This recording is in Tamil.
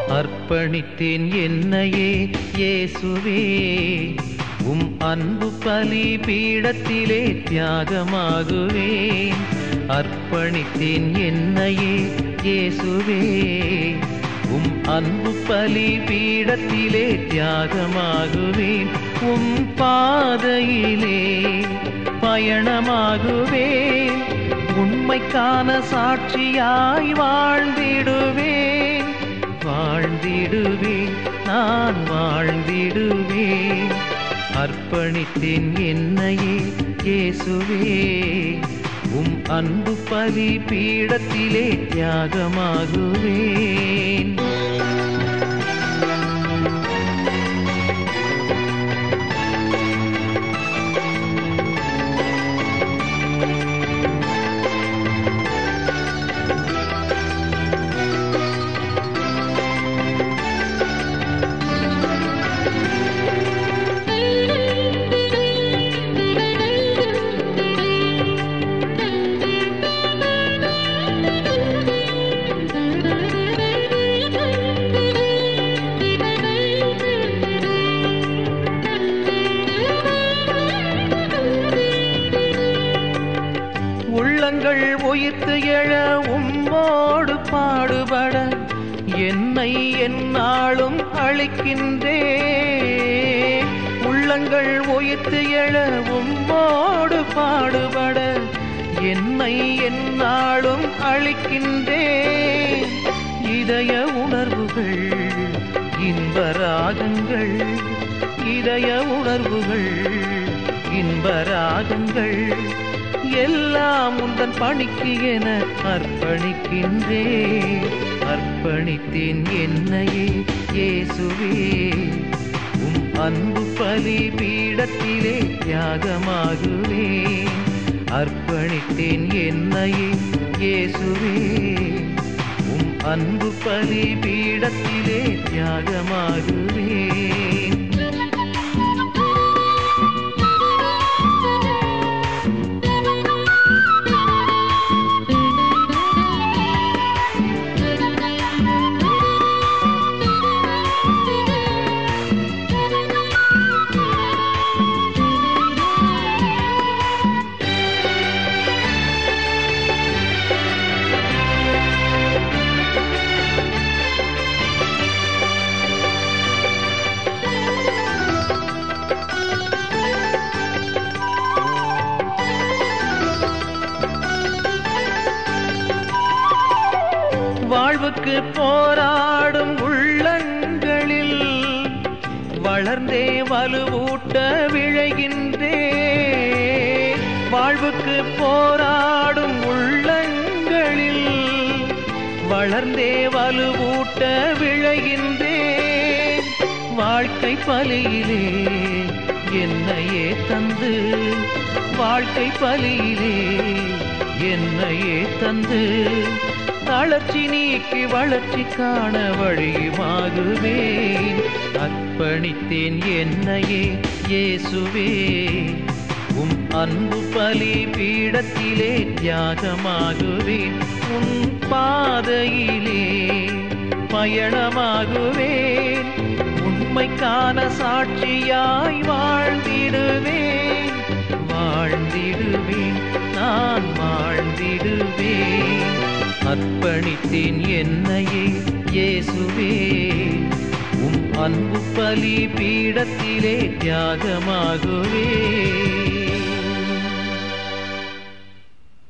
அர்ப்பணித்தேன் என்னையே இயேசுவே உம் அன்பு பலி பீடத்திலே தியாகமாகுவேன் அர்ப்பணித்தேன் என்னையே இயேசுவே உம் அன்பு பலி பீடத்திலே தியாகமாகுவேன் உம் பாதையிலே பயணமாகுவேன் உண்மைக்கான சாட்சியாய் வாழ்ந்திடுவேன் வாழ்ந்திடுவேன் நான் வாழ்ந்திடுவேன் அர்ப்பணித்தேன் என்னையே இயேசுவே உம் அன்பு பலி பீடத்திலே தியாகமாகுவேன் உள்ளங்கள் உயிர்த்து எழ உம்மோடு பாடுபட என்னை என்னாலும் அழிக்கின்றே உள்ளங்கள் உயிர்த்து எழ உம்மோடு பாடுபட என்னை என்னாலும் அழிக்கின்றே இதய உணர்வுகள் இன்பராகங்கள் இதய உணர்வுகள் இன்பராகங்கள் எல்லாம் உந்தன் பணிக்கு என அர்ப்பணிக்கின்றே அர்ப்பணித்தேன் என்னையே இயேசுவே உம் அன்பு பலி பீடத்திலே தியாகமாகுவேன் அர்ப்பணித்தேன் என்னையே இயேசுவே உம் அன்பு பலி பீடத்திலே தியாகமாகுவேன் வாழ்வுக்கு போராடும் உள்ளங்களில் வளர்ந்தே வலுவூட்ட விழைகின்றே வாழ்வுக்கு போராடும் உள்ளங்களில் வளர்ந்தே வலுவூட்ட விழைகின்றே வாழ்க்கை பலியிலே என்னையே தந்து வாழ்க்கை பலியிலே என்னையே தந்து தளர்ச்சி நீக்கி வளர்ச்சி காண வழியுமாகுவேன் அர்ப்பணித்தேன் என்னையே இயேசுவே உம் அன்பு பலி பீடத்திலே தியாகமாகுவேன் உன் பாதையிலே பயணமாகுவேன் உண்மைக்கான சாட்சியாய் வாழ்ந்திடுவேன் வாழ்ந்திடுவேன் நான் வாழ்ந்திடுவேன் அர்ப்பணித்தேன் என்னையே இயேசுவே உம் அன்பு பலி பீடத்திலே தியாகமாகுவே